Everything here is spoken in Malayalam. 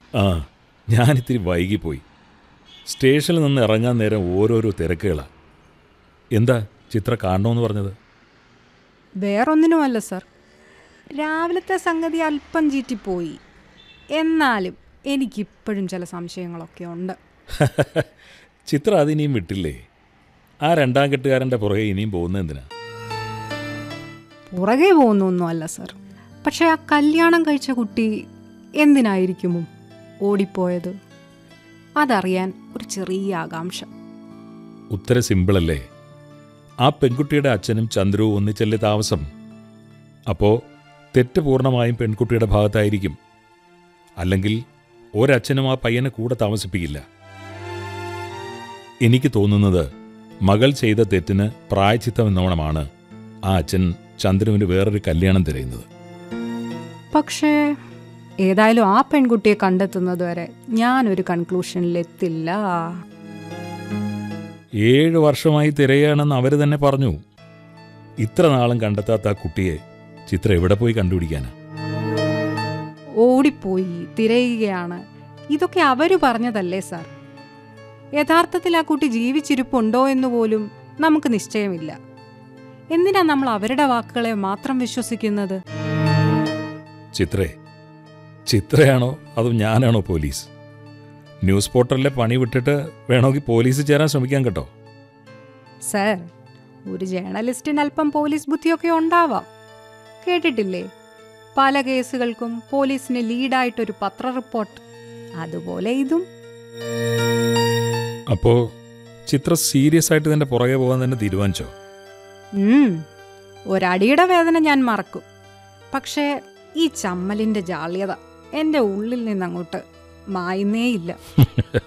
ആ ഞാനിത്തിരി വൈകിപ്പോയി സ്റ്റേഷനിൽ നിന്ന് ഇറങ്ങാൻ നേരം ഓരോരോ തിരക്കുകളാണ് എന്താ ചിത്ര കാണണമെന്ന് പറഞ്ഞത് വേറൊന്നിനുമല്ല സർ രാവിലത്തെ സംഗതി അല്പം ചീറ്റിപ്പോയി എന്നാലും എനിക്കിപ്പോഴും ചില സംശയങ്ങളൊക്കെ ഉണ്ട് ചിത്ര അതിനിയും വിട്ടില്ലേ ആ രണ്ടാം കെട്ടുകാരൻ്റെ പുറകെ ഇനിയും പോകുന്നത് എന്തിനാ പുറകെ പോകുന്നൊന്നുമല്ല സർ പക്ഷേ ആ കല്യാണം കഴിച്ച കുട്ടി എന്തിനായിരിക്കുമോ ഓടിപ്പോയത് അതറിയാൻ ഒരു ചെറിയ ആകാംക്ഷ ഉത്തര സിമ്പിളല്ലേ ആ പെൺകുട്ടിയുടെ അച്ഛനും ചന്ദ്രുവും ഒന്നിച്ചല്ലേ താമസം അപ്പോൾ തെറ്റ് പൂർണ്ണമായും പെൺകുട്ടിയുടെ ഭാഗത്തായിരിക്കും അല്ലെങ്കിൽ ഒരച്ഛനും ആ പയ്യനെ കൂടെ താമസിപ്പിക്കില്ല എനിക്ക് തോന്നുന്നത് മകൾ ചെയ്ത തെറ്റിന് പ്രായച്ചിത്തം എന്നോണമാണ് ആ അച്ഛൻ ചന്ദ്രുവിന് വേറൊരു കല്യാണം തിരയുന്നത് പക്ഷേ ഏതായാലും ആ പെൺകുട്ടിയെ കണ്ടെത്തുന്നത് വരെ ഞാനൊരു കൺക്ലൂഷനിലെത്തില്ല ഏഴ് വർഷമായി തിരയുകയാണെന്ന് അവർ തന്നെ പറഞ്ഞു ഇത്ര നാളും കണ്ടെത്താത്ത ആ കുട്ടിയെ ചിത്ര എവിടെ പോയി കണ്ടുപിടിക്കാനാ ഓടിപ്പോയി തിരയുകയാണ് ഇതൊക്കെ അവര് പറഞ്ഞതല്ലേ സാർ യഥാർത്ഥത്തിൽ ആ കുട്ടി ജീവിച്ചിരിപ്പുണ്ടോ എന്ന് പോലും നമുക്ക് നിശ്ചയമില്ല എന്തിനാ നമ്മൾ അവരുടെ വാക്കുകളെ മാത്രം വിശ്വസിക്കുന്നത് ചിത്രേ ചിത്രയാണോ അതോ ഞാനാണോ പോലീസ് ന്യൂസ് പോർട്ടലിലെ പണി വിട്ടിട്ട് വേണമെങ്കിൽ പോലീസ് ചേരാൻ ശ്രമിക്കാൻ കേട്ടോ സാർ ഒരു ജേർണലിസ്റ്റിന് അല്പം പോലീസ് ബുദ്ധിയൊക്കെ ഉണ്ടാവാം കേട്ടിട്ടില്ലേ പല കേസുകൾക്കും പോലീസിന് ലീഡായിട്ടൊരു പത്ര റിപ്പോർട്ട് അതുപോലെ ഇതും അപ്പോ ചിത്ര സീരിയസ് ആയിട്ട് ഇതിന്റെ പുറകെ പോകാൻ തന്നെ തീരുമാനിച്ചോ ഉം, ഒരടിയുടെ വേദന ഞാൻ മറക്കും പക്ഷേ ഈ ചമ്മലിന്റെ ജാള്യത എൻ്റെ ഉള്ളിൽ നിന്നങ്ങോട്ട് മായുന്നേയില്ല